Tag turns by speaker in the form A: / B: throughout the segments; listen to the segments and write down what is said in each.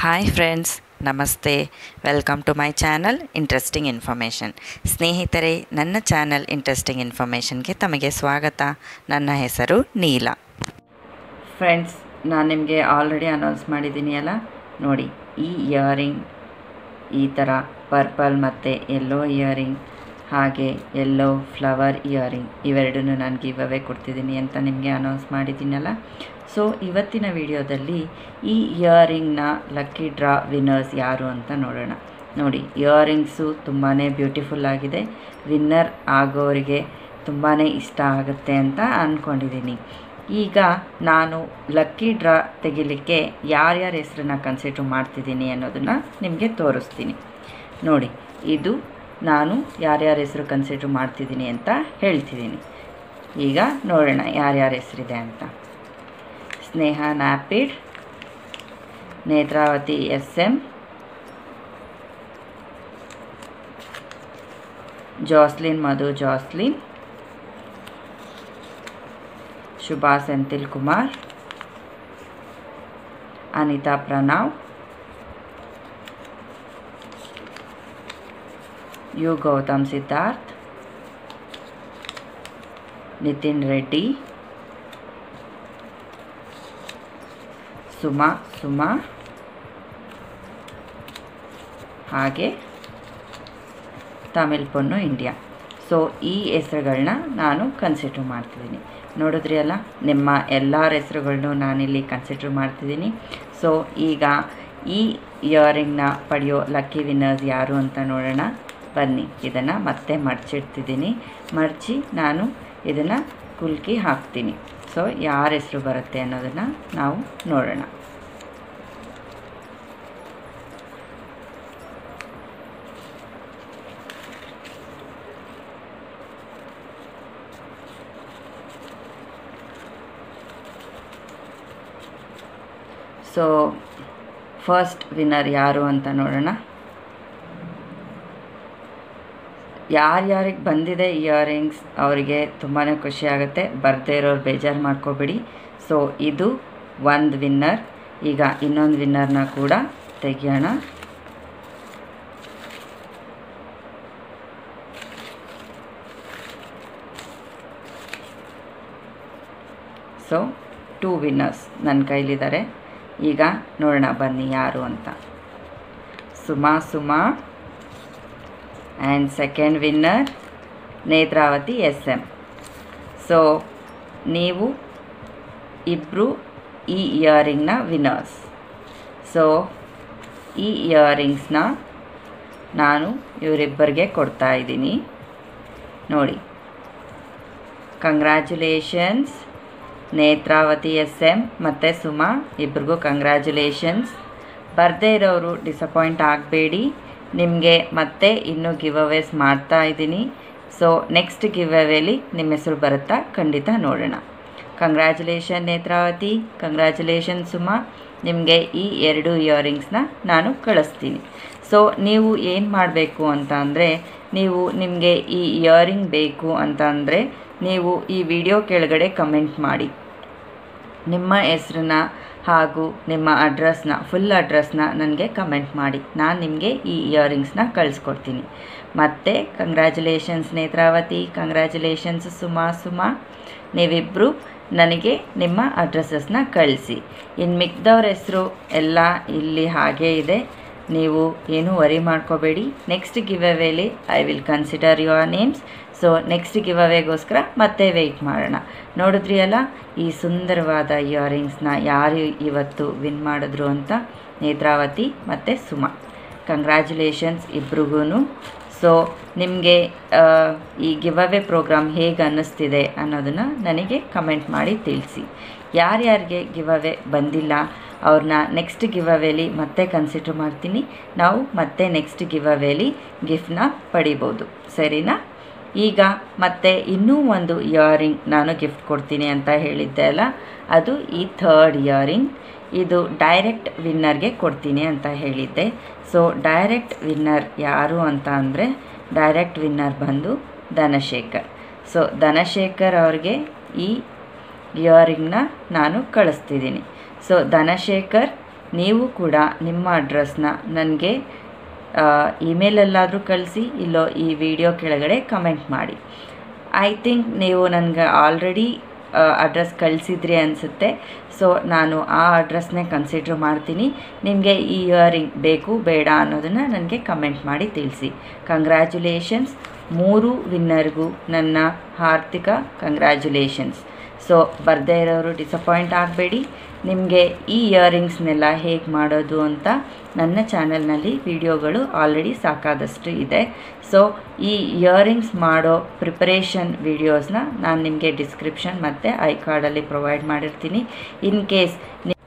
A: hi friends ನಮಸ್ತೆ welcome to my channel interesting information ಸ್ನೇಹಿತರೆ ನನ್ನ ಚಾನಲ್ ಇಂಟ್ರೆಸ್ಟಿಂಗ್ ಇನ್ಫಾರ್ಮೇಷನ್ಗೆ ತಮಗೆ ಸ್ವಾಗತ ನನ್ನ ಹೆಸರು ನೀಲ ಫ್ರೆಂಡ್ಸ್ ನಾನು ನಿಮಗೆ ಆಲ್ರೆಡಿ ಅನೌನ್ಸ್ ಮಾಡಿದ್ದೀನಿ ಅಲ್ಲ ನೋಡಿ ಈ ಇಯರಿಂಗ್ ಈ ಥರ ಪರ್ಪಲ್ ಮತ್ತು ಯೆಲ್ಲೋ ಇಯರಿಂಗ್ ಹಾಗೆ ಯೆಲ್ಲೋ ಫ್ಲವರ್ ಇಯರಿಂಗ್ ಇವೆರಡನ್ನೂ ನಾನು ಗಿವ್ ಅವೇ ಕೊಡ್ತಿದ್ದೀನಿ ಅಂತ ನಿಮಗೆ ಅನೌನ್ಸ್ ಮಾಡಿದ್ದೀನಲ್ಲ ಸೊ ಇವತ್ತಿನ ವಿಡಿಯೋದಲ್ಲಿ ಈ ಇಯರಿಂಗ್ನ ಲಕ್ಕಿ ಡ್ರಾ ವಿನ್ನರ್ಸ್ ಯಾರು ಅಂತ ನೋಡೋಣ ನೋಡಿ ಇಯರಿಂಗ್ಸು ತುಂಬಾ ಬ್ಯೂಟಿಫುಲ್ ಆಗಿದೆ ವಿನ್ನರ್ ಆಗೋರಿಗೆ ತುಂಬಾ ಇಷ್ಟ ಆಗುತ್ತೆ ಅಂತ ಅಂದ್ಕೊಂಡಿದ್ದೀನಿ ಈಗ ನಾನು ಲಕ್ಕಿ ಡ್ರಾ ತೆಗಿಲಿಕ್ಕೆ ಯಾರ್ಯಾರ ಹೆಸರನ್ನ ಕನ್ಸಿಡರ್ ಮಾಡ್ತಿದ್ದೀನಿ ಅನ್ನೋದನ್ನು ನಿಮಗೆ ತೋರಿಸ್ತೀನಿ ನೋಡಿ ಇದು ನಾನು ಯಾರ್ಯಾರ ಹೆಸರು ಕನ್ಸಿಡರ್ ಮಾಡ್ತಿದ್ದೀನಿ ಅಂತ ಹೇಳ್ತಿದ್ದೀನಿ ಈಗ ನೋಡೋಣ ಯಾರ್ಯಾರ ಹೆಸರಿದೆ ಅಂತ ಸ್ನೇಹ ನ್ಯಾಪಿಡ್ Netravati S M Jaslin Madhu Jaslin Shubha Senthil Kumar Anitha Pranav U Gautam Siddharth Nitin Reddy Suma Suma ಹಾಗೆ ತಮಿಳ್ ಪೊನ್ನು ಇಂಡಿಯಾ ಸೊ ಈ ಹೆಸರುಗಳನ್ನ ನಾನು ಕನ್ಸಿಡರ್ ಮಾಡ್ತಿದ್ದೀನಿ ನೋಡಿದ್ರಿ ಅಲ್ಲ ನಿಮ್ಮ ಎಲ್ಲರ ಹೆಸರುಗಳನ್ನು ನಾನಿಲ್ಲಿ ಕನ್ಸಿಡರ್ ಮಾಡ್ತಿದ್ದೀನಿ ಸೊ ಈಗ ಈ ಇಯರಿಂಗ್ನ ಪಡೆಯೋ ಲಕ್ಕಿ ವಿನ್ನರ್ಸ್ ಯಾರು ಅಂತ ನೋಡೋಣ ಬನ್ನಿ ಇದನ್ನು ಮತ್ತೆ ಮಡಚಿಡ್ತಿದ್ದೀನಿ ಮಡಚಿ ನಾನು ಇದನ್ನು ಕುಲ್ಕಿ ಹಾಕ್ತೀನಿ ಸೊ ಯಾರ ಹೆಸರು ಬರುತ್ತೆ ಅನ್ನೋದನ್ನು ನಾವು ನೋಡೋಣ ಸೊ ಫಸ್ಟ್ ವಿನ್ನರ್ ಯಾರು ಅಂತ ನೋಡೋಣ ಯಾರ್ಯಾರಿಗೆ ಬಂದಿದೆ ಇಯರಿಂಗ್ಸ್ ಅವರಿಗೆ ತುಂಬಾ ಖುಷಿ ಆಗುತ್ತೆ ಬರದೇ ಇರೋರು ಬೇಜಾರು ಮಾಡ್ಕೋಬೇಡಿ ಸೊ ಇದು ಒಂದು ವಿನ್ನರ್ ಈಗ ಇನ್ನೊಂದು ವಿನ್ನರ್ನ ಕೂಡ ತೆಗಿಯೋಣ ಸೊ ಟೂ ವಿನ್ನರ್ಸ್ ನನ್ನ ಕೈಲಿದ್ದಾರೆ ಈಗ ನೋಡೋಣ ಬನ್ನಿ ಯಾರು ಅಂತ Suma Suma and second winner Netravati S M so ನೀವು ಇಬ್ಬರು ಈ ಇಯರಿಂಗ್ನ ವಿನ್ನರ್ಸ್ ಸೊ ಈ ಇಯರಿಂಗ್ಸ್ನ ನಾನು ಇವರಿಬ್ಬರಿಗೆ ಕೊಡ್ತಾ ಇದ್ದೀನಿ ನೋಡಿ ಕಂಗ್ರ್ಯಾಚುಲೇಷನ್ಸ್ ನೇತ್ರಾವತಿ ಎಸ್ ಎಮ್ ಮತ್ತು ಸುಮಾ ಇಬ್ರಿಗೂ ಕಂಗ್ರ್ಯಾಚುಲೇಷನ್ಸ್ ಬರದೇ ಇರೋರು ಡಿಸಪಾಯಿಂಟ್ ಆಗಬೇಡಿ ನಿಮಗೆ ಮತ್ತೆ ಇನ್ನೂ ಗಿವ್ ಅವೇಸ್ ಮಾಡ್ತಾ ಇದ್ದೀನಿ ಸೊ ನೆಕ್ಸ್ಟ್ ಗಿವ್ ಅವೇಲಿ ನಿಮ್ಮ ಹೆಸರು ಬರುತ್ತಾ ಖಂಡಿತ ನೋಡೋಣ ಕಂಗ್ರ್ಯಾಚುಲೇಷನ್ ನೇತ್ರಾವತಿ ಕಂಗ್ರ್ಯಾಚುಲೇಷನ್ ಸುಮಾ ನಿಮಗೆ ಈ ಎರಡು ಇಯರಿಂಗ್ಸ್ನ ನಾನು ಕಳಿಸ್ತೀನಿ ಸೊ ನೀವು ಏನು ಮಾಡಬೇಕು ಅಂತ ಅಂದರೆ ನೀವು ನಿಮಗೆ ಈ ಇಯರಿಂಗ್ ಬೇಕು ಅಂತ ಅಂದರೆ ನೀವು ಈ ವಿಡಿಯೋ ಕೆಳಗಡೆ ಕಮೆಂಟ್ ಮಾಡಿ ನಿಮ್ಮ ಹೆಸ್ರನ್ನ ಹಾಗೂ ನಿಮ್ಮ ಅಡ್ರೆಸ್ನ ಫುಲ್ ಅಡ್ರೆಸ್ನ ನನಗೆ ಕಮೆಂಟ್ ಮಾಡಿ ನಾನು ನಿಮಗೆ ಈ ಇಯರಿಂಗ್ಸ್ನ ಕಳಿಸ್ಕೊಡ್ತೀನಿ ಮತ್ತು ಕಂಗ್ರ್ಯಾಚುಲೇಷನ್ಸ್ ನೇತ್ರಾವತಿ ಕಂಗ್ರ್ಯಾಚುಲೇಷನ್ಸ್ ಸುಮಾ ಸುಮಾ ನೀವಿಬ್ಬರು ನನಗೆ ನಿಮ್ಮ ಅಡ್ರೆಸ್ಸಸ್ನ ಕಳಿಸಿ ಇನ್ನು ಮಿಕ್ದವ್ರ ಹೆಸರು ಎಲ್ಲ ಇಲ್ಲಿ ಹಾಗೇ ಇದೆ ನೀವು ಏನೂ ವರಿ ಮಾಡ್ಕೋಬೇಡಿ ನೆಕ್ಸ್ಟ್ ಗಿವ್ ಅವೇಲಿ I will consider your names so next give ಅವೇಗೋಸ್ಕರ ಮತ್ತೆ ವೆಯ್ಟ್ ಮಾಡೋಣ ನೋಡಿದ್ರಿ ಅಲ್ಲ ಈ ಸುಂದರವಾದ ಇಯರಿಂಗ್ಸ್ನ ಯಾರು ಇವತ್ತು ವಿನ್ ಮಾಡಿದ್ರು ಅಂತ ನೇತ್ರಾವತಿ ಮತ್ತು ಸುಮಾ ಕಂಗ್ರ್ಯಾಚುಲೇಷನ್ಸ್ ಇಬ್ರಿಗೂ ಸೊ ನಿಮಗೆ ಈ ಗಿವ್ ಅವೇ ಪ್ರೋಗ್ರಾಮ್ ಹೇಗೆ ಅನ್ನಿಸ್ತಿದೆ ಅನ್ನೋದನ್ನು ನನಗೆ ಕಮೆಂಟ್ ಮಾಡಿ ತಿಳಿಸಿ ಯಾರ್ಯಾರಿಗೆ ಗಿವ್ ಅವೇ ಬಂದಿಲ್ಲ ಅವ್ರನ್ನ ನೆಕ್ಸ್ಟ್ ಗಿವ್ ಅವೇಲಿ ಮತ್ತೆ ಕನ್ಸಿಡರ್ ಮಾಡ್ತೀನಿ ನಾವು ಮತ್ತೆ ನೆಕ್ಸ್ಟ್ ಗಿವ್ ಅವೇಲಿ ಗಿಫ್ಟ್ನ ಪಡಿಬೋದು ಸರಿನಾ ಈಗ ಮತ್ತೆ ಇನ್ನೂ ಒಂದು ಇಯರಿಂಗ್ ನಾನು ಗಿಫ್ಟ್ ಕೊಡ್ತೀನಿ ಅಂತ ಹೇಳಿದ್ದೆ ಅಲ್ಲ ಅದು ಈ ಥರ್ಡ್ ಇಯರಿಂಗ್ ಇದು ಡೈರೆಕ್ಟ್ ವಿನ್ನರ್ಗೆ ಕೊಡ್ತೀನಿ ಅಂತ ಹೇಳಿದ್ದೆ ಸೊ ಡೈರೆಕ್ಟ್ ವಿನ್ನರ್ ಯಾರು ಅಂತ ಅಂದರೆ ಡೈರೆಕ್ಟ್ ವಿನ್ನರ್ ಬಂದು ಧನಶೇಖರ್ ಸೊ ಧನಶೇಖರ್ ಅವ್ರಿಗೆ ಈ ಇಯರಿಂಗ್ನ ನಾನು ಕಳಿಸ್ತಿದ್ದೀನಿ ಸೊ ಧನಶೇಖರ್ ನೀವು ಕೂಡ ನಿಮ್ಮ ಅಡ್ರೆಸ್ನ ನನಗೆ ಇಮೇಲಲ್ಲಾದರೂ ಕಳಿಸಿ ಇಲ್ಲೋ ಈ ವಿಡಿಯೋ ಕೆಳಗಡೆ ಕಮೆಂಟ್ ಮಾಡಿ ಐ ಥಿಂಕ್ ನೀವು ನನಗೆ ಆಲ್ರೆಡಿ ಅಡ್ರೆಸ್ ಕಳಿಸಿದ್ರಿ ಅನಿಸುತ್ತೆ ಸೊ ನಾನು ಆ ಅಡ್ರೆಸ್ನೇ ಕನ್ಸಿಡ್ರ್ ಮಾಡ್ತೀನಿ ನಿಮಗೆ ಈ ಇಯರಿಂಗ್ ಬೇಕು ಬೇಡ ಅನ್ನೋದನ್ನು ನನಗೆ ಕಮೆಂಟ್ ಮಾಡಿ ತಿಳಿಸಿ ಕಂಗ್ರ್ಯಾಚುಲೇಷನ್ಸ್ ಮೂರು ವಿನ್ನರ್ಗೂ ನನ್ನ ಹಾರ್ದಿಕ ಕಂಗ್ರ್ಯಾಚುಲೇಷನ್ಸ್ ಸೊ ಬರದೇ ಇರೋರು ಡಿಸಪಾಯಿಂಟ್ ಆಗಬೇಡಿ ನಿಮಗೆ ಈ ಇಯರಿಂಗ್ಸ್ನೆಲ್ಲ ಹೇಗೆ ಮಾಡೋದು ಅಂತ ನನ್ನ ಚಾನಲ್ನಲ್ಲಿ ವಿಡಿಯೋಗಳು ಆಲ್ರೆಡಿ ಸಾಕಾದಷ್ಟು ಇದೆ ಸೊ ಈ ಇಯರಿಂಗ್ಸ್ ಮಾಡೋ ಪ್ರಿಪರೇಷನ್ ವಿಡಿಯೋಸ್ನ ನಾನು ನಿಮಗೆ ಡಿಸ್ಕ್ರಿಪ್ಷನ್ ಮತ್ತು ಐ ಕಾರ್ಡಲ್ಲಿ ಪ್ರೊವೈಡ್ ಮಾಡಿರ್ತೀನಿ ಇನ್ ಕೇಸ್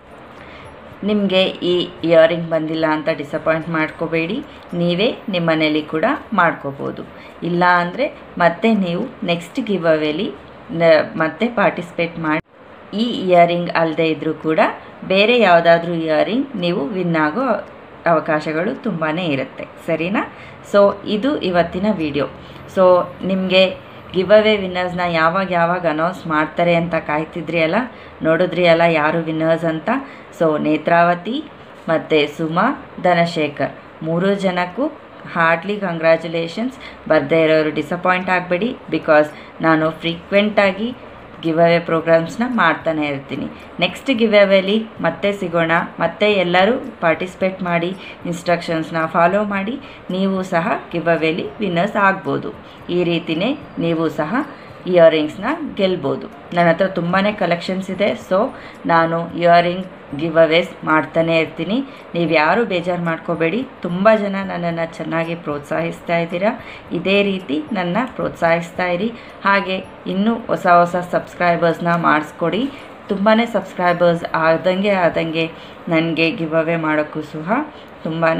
A: ನಿಮಗೆ ಈ ಇಯರಿಂಗ್ ಬಂದಿಲ್ಲ ಅಂತ ಡಿಸಪಾಯಿಂಟ್ ಮಾಡ್ಕೋಬೇಡಿ ನೀವೇ ನಿಮ್ಮ ಮನೇಲಿ ಕೂಡ ಮಾಡ್ಕೋಬೋದು ಇಲ್ಲ ಅಂದರೆ ಮತ್ತೆ ನೀವು ನೆಕ್ಸ್ಟ್ ಗಿವ್ ಅವೇಲಿ ಮತ್ತೆ ಪಾರ್ಟಿಸಿಪೇಟ್ ಮಾಡಿ ಈ ಇಯರಿಂಗ್ ಅಲ್ಲದೆ ಇದ್ದರೂ ಕೂಡ ಬೇರೆ ಯಾವುದಾದ್ರೂ ಇಯರಿಂಗ್ ನೀವು ವಿನ್ ಆಗೋ ಅವಕಾಶಗಳು ತುಂಬಾ ಇರುತ್ತೆ ಸರಿನಾ ಸೊ ಇದು ಇವತ್ತಿನ ವಿಡಿಯೋ ಸೊ ನಿಮಗೆ ಗಿವ್ ಅವೇ ವಿನ್ನರ್ಸ್ನ ಯಾವಾಗ ಯಾವಾಗ ಅನೌನ್ಸ್ ಮಾಡ್ತಾರೆ ಅಂತ ಕಾಯ್ತಿದ್ರಿ ಅಲ್ಲ ನೋಡಿದ್ರಿ ಅಲ್ಲ ಯಾರು ವಿನ್ನರ್ಸ್ ಅಂತ ಸೊ ನೇತ್ರಾವತಿ ಮತ್ತು ಸುಮಾ ಧನಶೇಖರ್ ಮೂರು ಜನಕ್ಕೂ ಹಾರ್ಡ್ಲಿ ಕಂಗ್ರ್ಯಾಚುಲೇಷನ್ಸ್ ಬರದೇ ಇರೋರು ಡಿಸಪಾಯಿಂಟ್ ಆಗಬೇಡಿ ಬಿಕಾಸ್ ನಾನು ಫ್ರೀಕ್ವೆಂಟಾಗಿ ಗಿವ್ ಅವೇ ಪ್ರೋಗ್ರಾಮ್ಸ್ನ ಮಾಡ್ತಾನೆ ಇರ್ತೀನಿ ನೆಕ್ಸ್ಟ್ ಗಿವ್ ಅವೇಲಿ ಮತ್ತೆ ಸಿಗೋಣ ಮತ್ತೆ ಎಲ್ಲರೂ ಪಾರ್ಟಿಸಿಪೇಟ್ ಮಾಡಿ ಇನ್ಸ್ಟ್ರಕ್ಷನ್ಸ್ನ ಫಾಲೋ ಮಾಡಿ ನೀವು ಸಹ ಗಿವ್ ಅವೇಲಿ ವಿನ್ನರ್ಸ್ ಆಗ್ಬೋದು ಈ ರೀತಿಯೇ ನೀವು ಸಹ ಇಯರಿಂಗ್ಸ್ನ ಗೆಲ್ಬೋದು ನನ್ನ ಹತ್ರ ತುಂಬಾ ಕಲೆಕ್ಷನ್ಸ್ ಇದೆ ಸೊ ನಾನು ಇಯರಿಂಗ್ ಗಿವ್ ಅವೇಸ್ ಮಾಡ್ತಾನೆ ಇರ್ತೀನಿ ನೀವು ಯಾರು ಬೇಜಾರು ಮಾಡ್ಕೋಬೇಡಿ ತುಂಬ ಜನ ನನ್ನನ್ನು ಚೆನ್ನಾಗಿ ಪ್ರೋತ್ಸಾಹಿಸ್ತಾ ಇದ್ದೀರಾ ಇದೇ ರೀತಿ ನನ್ನ ಪ್ರೋತ್ಸಾಹಿಸ್ತಾ ಇರಿ ಹಾಗೆ ಇನ್ನೂ ಹೊಸ ಹೊಸ ಸಬ್ಸ್ಕ್ರೈಬರ್ಸ್ನ ಮಾಡಿಸ್ಕೊಡಿ ತುಂಬಾ ಸಬ್ಸ್ಕ್ರೈಬರ್ಸ್ ಆದಂಗೆ ಆದಂಗೆ ನನಗೆ ಗಿವ್ ಅವೇ ಮಾಡೋಕ್ಕೂ ಸಹ ತುಂಬಾ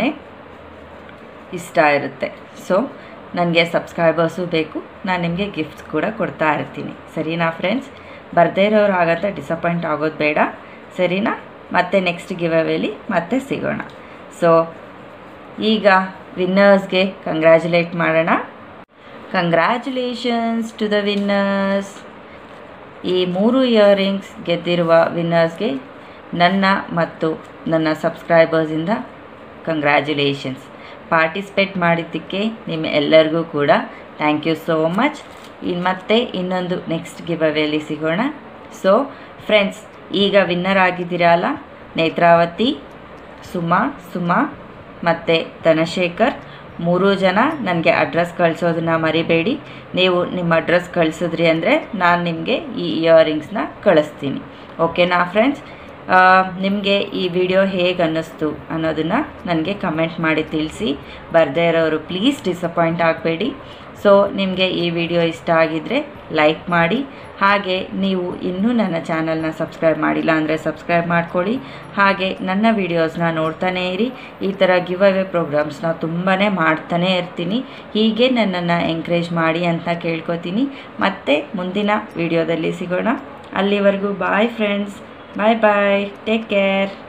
A: ಇಷ್ಟ ಇರುತ್ತೆ ಸೊ ನನಗೆ ಸಬ್ಸ್ಕ್ರೈಬರ್ಸು ಬೇಕು ನಾನು ನಿಮಗೆ ಗಿಫ್ಟ್ಸ್ ಕೂಡ ಕೊಡ್ತಾ ಇರ್ತೀನಿ ಸರಿನಾ ಫ್ರೆಂಡ್ಸ್ ಬರದೇ ಇರೋರು ಆಗಂತ ಡಿಸಪಾಯಿಂಟ್ ಆಗೋದು ಬೇಡ ಸರಿನಾ ಮತ್ತೆ ನೆಕ್ಸ್ಟ್ ಗಿವ್ ಅವೇಲಿ ಮತ್ತೆ ಸಿಗೋಣ ಸೊ ಈಗ ವಿನ್ನರ್ಸ್ಗೆ ಕಂಗ್ರ್ಯಾಚುಲೇಟ್ ಮಾಡೋಣ ಕಂಗ್ರ್ಯಾಚುಲೇಷನ್ಸ್ ಟು ದ ವಿನ್ನರ್ಸ್ ಈ ಮೂರು ಇಯರಿಂಗ್ಸ್ ಗೆದ್ದಿರುವ ವಿನ್ನರ್ಸ್ಗೆ ನನ್ನ ಮತ್ತು ನನ್ನ ಸಬ್ಸ್ಕ್ರೈಬರ್ಸಿಂದ ಕಂಗ್ರ್ಯಾಚುಲೇಷನ್ಸ್ ಪಾರ್ಟಿಸಿಪೇಟ್ ಮಾಡಿದ್ದಕ್ಕೆ ನಿಮ್ಮ ಎಲ್ಲರಿಗೂ ಕೂಡ ಥ್ಯಾಂಕ್ ಯು ಸೋ ಮಚ್ ಇನ್ನು ಮತ್ತೆ ಇನ್ನೊಂದು ನೆಕ್ಸ್ಟ್ ಗಿವ್ ಅವೇಲಿ ಸಿಗೋಣ ಸೊ ಫ್ರೆಂಡ್ಸ್ ಈಗ ವಿನ್ನರ್ ಆಗಿದ್ದೀರಲ್ಲ ನೇತ್ರಾವತಿ ಸುಮಾ ಸುಮಾ ಮತ್ತು ಧನಶೇಖರ್ ಮೂರೂ ಜನ ನನಗೆ ಅಡ್ರೆಸ್ ಕಳಿಸೋದನ್ನ ಮರಿಬೇಡಿ ನೀವು ನಿಮ್ಮ ಅಡ್ರೆಸ್ ಕಳಿಸಿದ್ರಿ ಅಂದರೆ ನಾನು ನಿಮಗೆ ಈ ಇಯರಿಂಗ್ಸ್ನ ಕಳಿಸ್ತೀನಿ ಓಕೆನಾ ಫ್ರೆಂಡ್ಸ್ ನಿಮಗೆ ಈ ವಿಡಿಯೋ ಹೇಗೆ ಅನ್ನಿಸ್ತು ಅನ್ನೋದನ್ನು ನನಗೆ ಕಮೆಂಟ್ ಮಾಡಿ ತಿಳಿಸಿ ಬರದೇ ಇರೋರು ಪ್ಲೀಸ್ ಡಿಸಪಾಯಿಂಟ್ ಆಗಬೇಡಿ ಸೊ ನಿಮಗೆ ಈ ವಿಡಿಯೋ ಇಷ್ಟ ಆಗಿದ್ದರೆ ಲೈಕ್ ಮಾಡಿ ಹಾಗೆ ನೀವು ಇನ್ನೂ ನನ್ನ ಚಾನಲ್ನ ಸಬ್ಸ್ಕ್ರೈಬ್ ಮಾಡಿಲ್ಲ ಅಂದರೆ ಸಬ್ಸ್ಕ್ರೈಬ್ ಮಾಡ್ಕೊಳ್ಳಿ ಹಾಗೆ ನನ್ನ ವೀಡಿಯೋಸ್ನ ನೋಡ್ತಾನೇ ಇರಿ ಈ ಥರ ಗಿವ್ ಅವೇ ಪ್ರೋಗ್ರಾಮ್ಸ್ನ ತುಂಬಾ ಮಾಡ್ತಾನೇ ಇರ್ತೀನಿ ಹೀಗೆ ನನ್ನನ್ನು ಎಂಕರೇಜ್ ಮಾಡಿ ಅಂತ ಕೇಳ್ಕೊತೀನಿ ಮತ್ತೆ ಮುಂದಿನ ವಿಡಿಯೋದಲ್ಲಿ ಸಿಗೋಣ ಅಲ್ಲಿವರೆಗೂ bye friends bye bye take care